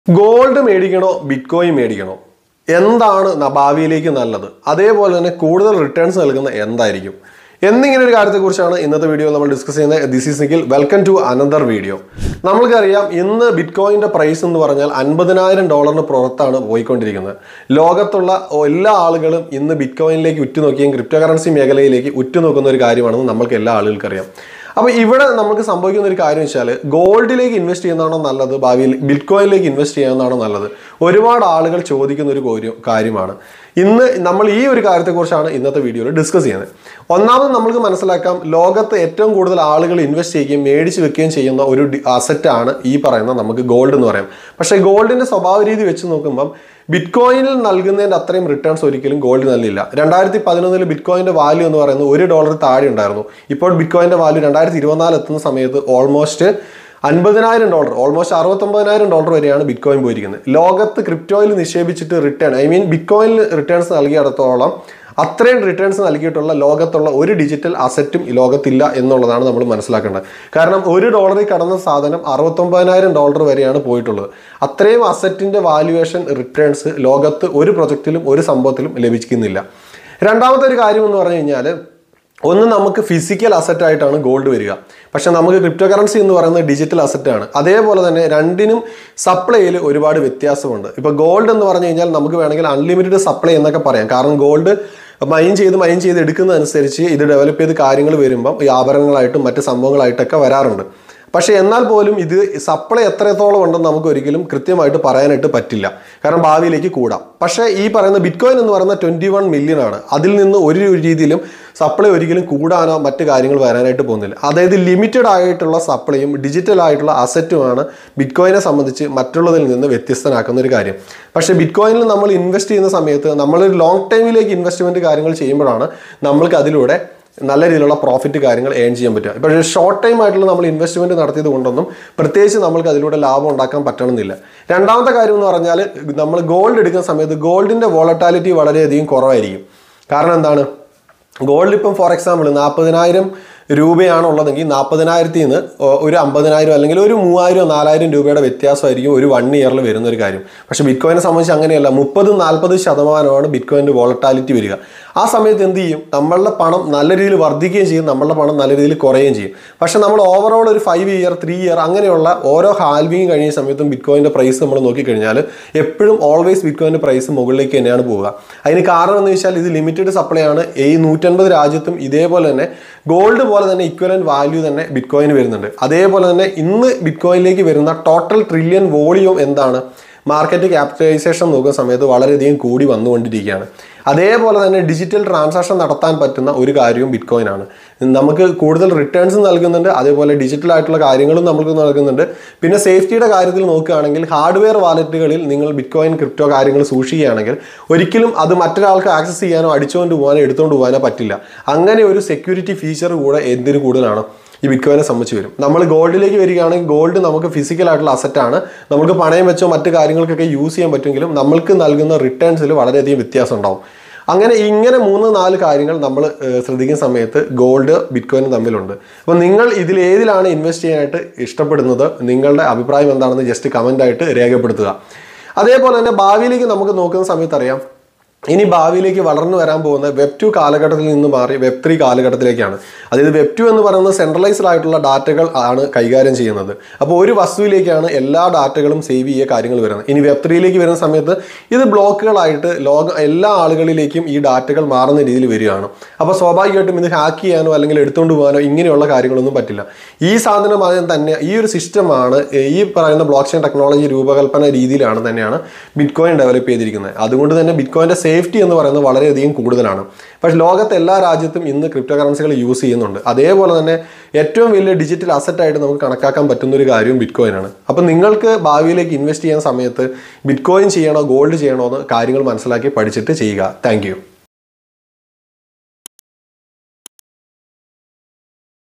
gold മേടിക്കണോ bitcoin മേടിക്കണോ എന്താണ് ന- ഭാവിയിലേക്ക് നല്ലത് അതേപോലെ തന്നെ കൂടുതൽ റിട്ടേൺസ് നൽകുന്ന എന്തായിരിക്കും എന്നിങ്ങനെ ഒരു കാര്യത്തെക്കുറിച്ചാണ് ഇന്നത്തെ വീഡിയോ നമ്മൾ ഡിസ്കസ് ചെയ്യുന്നത് this is Nikhil welcome to another video നമ്മൾക്കറിയാം ഇന്ന് ബിറ്റ്കോയിന്റെ പ്രൈസ് എന്ന് പറഞ്ഞാൽ അൻപതിനായിരം ഡോളറിന് പുറത്താണ് പോയിക്കൊണ്ടിരിക്കുന്നത് ലോകത്തുള്ള എല്ലാ ആളുകളും ഇന്ന് ബിറ്റ്കോയിനിലേക്ക് ഉറ്റുനോക്കിയും ക്രിപ്റ്റോ കറൻസി മേഖലയിലേക്ക് ഉറ്റുനോക്കുന്ന ഒരു കാര്യമാണെന്ന് നമ്മൾക്ക് എല്ലാ ആളുകൾക്കും അറിയാം അപ്പൊ ഇവിടെ നമുക്ക് സംഭവിക്കുന്ന ഒരു കാര്യം വെച്ചാൽ ഗോൾഡിലേക്ക് ഇൻവെസ്റ്റ് ചെയ്യുന്നതാണോ നല്ലത് ഭാവിയിൽ ബിറ്റ്കോയിനിലേക്ക് ഇൻവെസ്റ്റ് ചെയ്യുന്നതാണോ നല്ലത് ഒരുപാട് ആളുകൾ ചോദിക്കുന്ന ഒരു കോര്യം- കാര്യമാണ് ഇന്ന് നമ്മൾ ഈ ഒരു കാര്യത്തെക്കുറിച്ചാണ് ഇന്നത്തെ വീഡിയോയിൽ ഡിസ്കസ് ചെയ്യുന്നത് ഒന്നാമത് നമുക്ക് മനസ്സിലാക്കാം ലോകത്ത് ഏറ്റവും കൂടുതൽ ആളുകൾ ഇൻവെസ്റ്റ് ചെയ്യുകയും മേടിച്ച് വെക്കുകയും ചെയ്യുന്ന ഒരു അസറ്റാണ് ഈ പറയുന്ന നമുക്ക് ഗോൾഡ് എന്ന് പറയാം പക്ഷേ ഗോൾഡിന്റെ സ്വഭാവ രീതി വെച്ച് നോക്കുമ്പം ബിറ്റ്കോയിനിൽ നൽകുന്നതിന്റെ അത്രയും റിട്ടേൺസ് ഒരിക്കലും ഗോൾഡ് നൽകില്ല രണ്ടായിരത്തി പതിനൊന്നിൽ ബിറ്റ്കോയിന്റെ വാല്യൂ എന്ന് പറയുന്നത് ഒരു ഡോളർ താഴെ ഉണ്ടായിരുന്നു ഇപ്പോൾ ബിറ്റ്കോയിന്റെ വാല്യൂ രണ്ടായിരത്തി ഇരുപത്തിനാല് എത്തുന്ന സമയത്ത് ഓൾമോസ്റ്റ് അൻപതിനായിരം ഡോളർ ഓൾമോസ്റ്റ് അറുപത്തൊമ്പതിനായിരം ഡോളർ വരെയാണ് ബിറ്റ്കോയിൻ പോയിരിക്കുന്നത് ലോകത്ത് ക്രിപ്റ്റോയിൽ നിക്ഷേപിച്ചിട്ട് റിട്ടേൺ ഐ മീൻ ബിറ്റ്കോയിനിൽ റിട്ടേൺസ് നൽകിയിടത്തോളം അത്രയും റിട്ടേൺസ് നൽകിയിട്ടുള്ള ലോകത്തുള്ള ഒരു ഡിജിറ്റൽ അസറ്റും ഈ ലോകത്തില്ല എന്നുള്ളതാണ് നമ്മൾ മനസ്സിലാക്കേണ്ടത് കാരണം ഒരു ഡോളറിൽ കടന്ന സാധനം അറുപത്തൊമ്പതിനായിരം ഡോളർ വരെയാണ് പോയിട്ടുള്ളത് അത്രയും അസറ്റിന്റെ വാല്യുവേഷൻ റിട്ടേൺസ് ലോകത്ത് ഒരു പ്രൊജക്റ്റിലും ഒരു സംഭവത്തിലും ലഭിക്കുന്നില്ല രണ്ടാമത്തെ ഒരു കാര്യം എന്ന് പറഞ്ഞു കഴിഞ്ഞാൽ ഒന്ന് നമുക്ക് ഫിസിക്കൽ അസറ്റ് ആയിട്ടാണ് ഗോൾഡ് വരിക പക്ഷെ നമുക്ക് ക്രിപ്റ്റോ കറൻസി എന്ന് പറയുന്നത് ഡിജിറ്റൽ അസറ്റ് ആണ് അതേപോലെ തന്നെ രണ്ടിനും സപ്ലൈയിൽ ഒരുപാട് വ്യത്യാസമുണ്ട് ഇപ്പോൾ ഗോൾഡ് എന്ന് പറഞ്ഞു കഴിഞ്ഞാൽ നമുക്ക് വേണമെങ്കിൽ അൺലിമിറ്റഡ് സപ്ലൈ എന്നൊക്കെ പറയാം കാരണം ഗോൾഡ് മൈൻ ചെയ്ത് മൈൻ ചെയ്ത് എടുക്കുന്നതനുസരിച്ച് ഇത് ഡെവലപ്പ് ചെയ്ത് കാര്യങ്ങൾ വരുമ്പം ഈ ആഭരണങ്ങളായിട്ടും മറ്റ് സംഭവങ്ങളായിട്ടൊക്കെ വരാറുണ്ട് പക്ഷേ എന്നാൽ പോലും ഇത് സപ്ലൈ എത്രത്തോളം ഉണ്ടെന്ന് നമുക്ക് ഒരിക്കലും കൃത്യമായിട്ട് പറയാനായിട്ട് പറ്റില്ല കാരണം ഭാവിയിലേക്ക് കൂടാം പക്ഷേ ഈ പറയുന്ന ബിറ്റ്കോയിൻ എന്ന് പറയുന്ന ട്വൻറ്റി വൺ മില്യൺ ആണ് അതിൽ നിന്ന് ഒരു രീതിയിലും സപ്ലൈ ഒരിക്കലും കൂടാനോ മറ്റു കാര്യങ്ങൾ വരാനായിട്ട് പോകുന്നില്ല അതായത് ലിമിറ്റഡ് ആയിട്ടുള്ള സപ്ലൈയും ഡിജിറ്റൽ ആയിട്ടുള്ള അസറ്റുമാണ് ബിറ്റ്കോയിനെ സംബന്ധിച്ച് മറ്റുള്ളതിൽ നിന്ന് വ്യത്യസ്തനാക്കുന്ന ഒരു കാര്യം പക്ഷേ ബിറ്റ്കോയിനിൽ നമ്മൾ ഇൻവെസ്റ്റ് ചെയ്യുന്ന സമയത്ത് നമ്മളൊരു ലോങ് ടൈമിലേക്ക് ഇൻവെസ്റ്റ്മെൻറ്റ് കാര്യങ്ങൾ ചെയ്യുമ്പോഴാണ് നമ്മൾക്ക് അതിലൂടെ നല്ല രീതിയിലുള്ള പ്രോഫിറ്റ് കാര്യങ്ങൾ ഏൺ ചെയ്യാൻ പറ്റുക ഇപ്പോൾ ഷോർട്ട് ടൈം ആയിട്ടുള്ള നമ്മൾ ഇൻവെസ്റ്റ്മെന്റ് നടത്തിയത് കൊണ്ടൊന്നും പ്രത്യേകിച്ച് നമ്മൾക്ക് അതിലൂടെ ലാഭം ഉണ്ടാക്കാൻ പറ്റണമെന്നില്ല രണ്ടാമത്തെ കാര്യം എന്ന് പറഞ്ഞാൽ നമ്മൾ ഗോൾഡ് എടുക്കുന്ന സമയത്ത് ഗോൾഡിന്റെ വോളറ്റാലിറ്റി വളരെയധികം കുറവായിരിക്കും കാരണം എന്താണ് ഗോൾഡ് ഇപ്പം ഫോർ എക്സാമ്പിൾ നാൽപ്പതിനായിരം രൂപയാണ് ഉള്ളതെങ്കിൽ നാൽപ്പതിനായിരത്തിൽ നിന്ന് ഒ- ഒരു അമ്പതിനായിരം അല്ലെങ്കിൽ ഒരു മൂവായിരം നാലായിരം രൂപയുടെ വ്യത്യാസമായിരിക്കും ഒരു വൺ ഇയറിൽ വരുന്ന ഒരു കാര്യം പക്ഷേ ബിറ്റ്കോയിനെ സംബന്ധിച്ച് അങ്ങനെയല്ല മുപ്പതും നാൽപ്പത് ശതമാനമാണ് ബിറ്റ്കോയിൻ്റെ വോളറ്റാലിറ്റി വരിക ആ സമയത്ത് എന്ത് ചെയ്യും നമ്മളുടെ പണം നല്ല രീതിയിൽ വർദ്ധിക്കുകയും ചെയ്യും നമ്മളുടെ പണം നല്ല രീതിയിൽ കുറയുകയും ചെയ്യും പക്ഷെ നമ്മൾ ഓവറോൾ ഒരു ഫൈവ് ഇയർ ത്രീ ഇയർ അങ്ങനെയുള്ള ഓരോ ഹാൽവിങ് കഴിയുന്ന സമയത്തും ബിറ്റ്കോയിൻ്റെ പ്രൈസ് നമ്മൾ നോക്കിക്കഴിഞ്ഞാൽ എപ്പോഴും ഓൾവേസ് ബിറ്റ്കോയിൻ്റെ പ്രൈസ് മുകളിലേക്ക് തന്നെയാണ് പോവുക അതിന് കാരണം എന്ന് വെച്ചാൽ ഇത് ലിമിറ്റഡ് സപ്ലൈ ആണ് ഈ നൂറ്റൻപത് രാജ്യത്തും ഇതേപോലെ തന്നെ ഗോൾഡ് പോലെ തന്നെ ഇക്വലന്റ് വാല്യൂ തന്നെ ബിറ്റ്കോയിന് വരുന്നുണ്ട് അതേപോലെ തന്നെ ഇന്ന് ബിറ്റ്കോയിനിലേക്ക് വരുന്ന ടോട്ടൽ ട്രില്യൺ വോളിയം എന്താണ് മാർക്കറ്റ് ക്യാപിറ്റലൈസേഷൻ നോക്കുന്ന സമയത്ത് വളരെയധികം കൂടി വന്നുകൊണ്ടിരിക്കുകയാണ് അതേപോലെ തന്നെ ഡിജിറ്റൽ ട്രാൻസാക്ഷൻ നടത്താൻ പറ്റുന്ന ഒരു കാര്യവും ബിറ്റ്കോയിൻ ആണ് നമുക്ക് കൂടുതൽ റിട്ടേൺസ് നൽകുന്നുണ്ട് അതേപോലെ ഡിജിറ്റൽ ആയിട്ടുള്ള കാര്യങ്ങളും നമുക്ക് നൽകുന്നുണ്ട് പിന്നെ സേഫ്റ്റിയുടെ കാര്യത്തിൽ നോക്കുകയാണെങ്കിൽ ഹാർഡ്വെയർ വാലറ്റുകളിൽ നിങ്ങൾ ബിറ്റ്കോയിൻ ക്രിപ്റ്റോ കാര്യങ്ങൾ സൂക്ഷിക്കുകയാണെങ്കിൽ ഒരിക്കലും അത് മറ്റൊരാൾക്ക് ആക്സസ് ചെയ്യാനോ അടിച്ചുകൊണ്ട് പോകാനോ എടുത്തുകൊണ്ട് പോകാനോ പറ്റില്ല അങ്ങനെ ഒരു സെക്യൂരിറ്റി ഫീച്ചർ കൂടെ എന്തിനു കൂടുതലാണ് ഈ ബിറ്റ്കോയിനെ സംബന്ധിച്ച് വരും നമ്മൾ ഗോൾഡിലേക്ക് വരികയാണെങ്കിൽ ഗോൾഡ് നമുക്ക് ഫിസിക്കൽ ആയിട്ടുള്ള അസറ്റാണ് നമുക്ക് പണയം വെച്ചോ മറ്റു കാര്യങ്ങൾക്കൊക്കെ യൂസ് ചെയ്യാൻ പറ്റുമെങ്കിലും നമ്മൾക്ക് നൽകുന്ന റിട്ടേൺസിൽ വളരെയധികം വ്യത്യാസം ഉണ്ടാവും അങ്ങനെ ഇങ്ങനെ മൂന്ന് നാല് കാര്യങ്ങൾ നമ്മൾ ശ്രദ്ധിക്കുന്ന സമയത്ത് ഗോൾഡ് ബിറ്റ്കോയിനും തമ്മിലുണ്ട് അപ്പോൾ നിങ്ങൾ ഇതിൽ ഏതിലാണ് ഇൻവെസ്റ്റ് ചെയ്യാനായിട്ട് ഇഷ്ടപ്പെടുന്നത് നിങ്ങളുടെ അഭിപ്രായം എന്താണെന്ന് ജസ്റ്റ് കമൻ്റ് ആയിട്ട് രേഖപ്പെടുത്തുക അതേപോലെ തന്നെ ഭാവിയിലേക്ക് നമുക്ക് നോക്കുന്ന സമയത്ത് അറിയാം ഇനി ഭാവിയിലേക്ക് വളർന്നു വരാൻ പോകുന്ന വെബ് ടു കാലഘട്ടത്തിൽ നിന്ന് മാറി വെബ് ത്രീ കാലഘട്ടത്തിലേക്കാണ് അതായത് വെബ് ടു എന്ന് പറയുന്നത് സെൻട്രലൈസ്ഡ് ആയിട്ടുള്ള ഡാറ്റകൾ ആണ് കൈകാര്യം ചെയ്യുന്നത് അപ്പോൾ ഒരു വസ്തുവിലേക്കാണ് എല്ലാ ഡാറ്റകളും സേവ് ചെയ്യുക കാര്യങ്ങൾ വരുന്നത് ഇനി വെബ് ത്രീയിലേക്ക് വരുന്ന സമയത്ത് ഇത് ബ്ലോക്കുകളായിട്ട് ലോക എല്ലാ ആളുകളിലേക്കും ഈ ഡാറ്റകൾ മാറുന്ന രീതിയിൽ വരികയാണ് അപ്പോൾ സ്വാഭാവികമായിട്ടും ഇത് ഹാക്ക് ചെയ്യാനോ അല്ലെങ്കിൽ എടുത്തുകൊണ്ട് പോകാനോ ഇങ്ങനെയുള്ള കാര്യങ്ങളൊന്നും പറ്റില്ല ഈ സാധനം അതിന് തന്നെ ഈ ഒരു സിസ്റ്റമാണ് ഈ പറയുന്ന ബ്ലോക്ക് ചെയിൻ ടെക്നോളജി രൂപകൽപ്പന രീതിയിലാണ് തന്നെയാണ് ബിറ്റ് കോയിൻ ഡെവലപ്പ് ചെയ്തിരിക്കുന്നത് അതുകൊണ്ട് തന്നെ ബിറ്റ് കോയിൻ്റെ സേഫ്റ്റി എന്ന് പറയുന്നത് വളരെയധികം കൂടുതലാണ് പക്ഷേ ലോകത്തെ എല്ലാ രാജ്യത്തും ഇന്ന് ക്രിപ്റ്റോ കറൻസികൾ യൂസ് ചെയ്യുന്നുണ്ട് അതേപോലെ തന്നെ ഏറ്റവും വലിയ ഡിജിറ്റൽ അസറ്റായിട്ട് നമുക്ക് കണക്കാക്കാൻ പറ്റുന്ന ഒരു കാര്യവും ബിറ്റ് കോയിൻ ആണ് അപ്പം നിങ്ങൾക്ക് ഭാവിയിലേക്ക് ഇൻവെസ്റ്റ് ചെയ്യുന്ന സമയത്ത് ബിറ്റ് കോയിൻ ചെയ്യണോ ഗോൾഡ് ചെയ്യണോ എന്ന് കാര്യങ്ങൾ മനസ്സിലാക്കി പഠിച്ചിട്ട് ചെയ്യുക താങ്ക്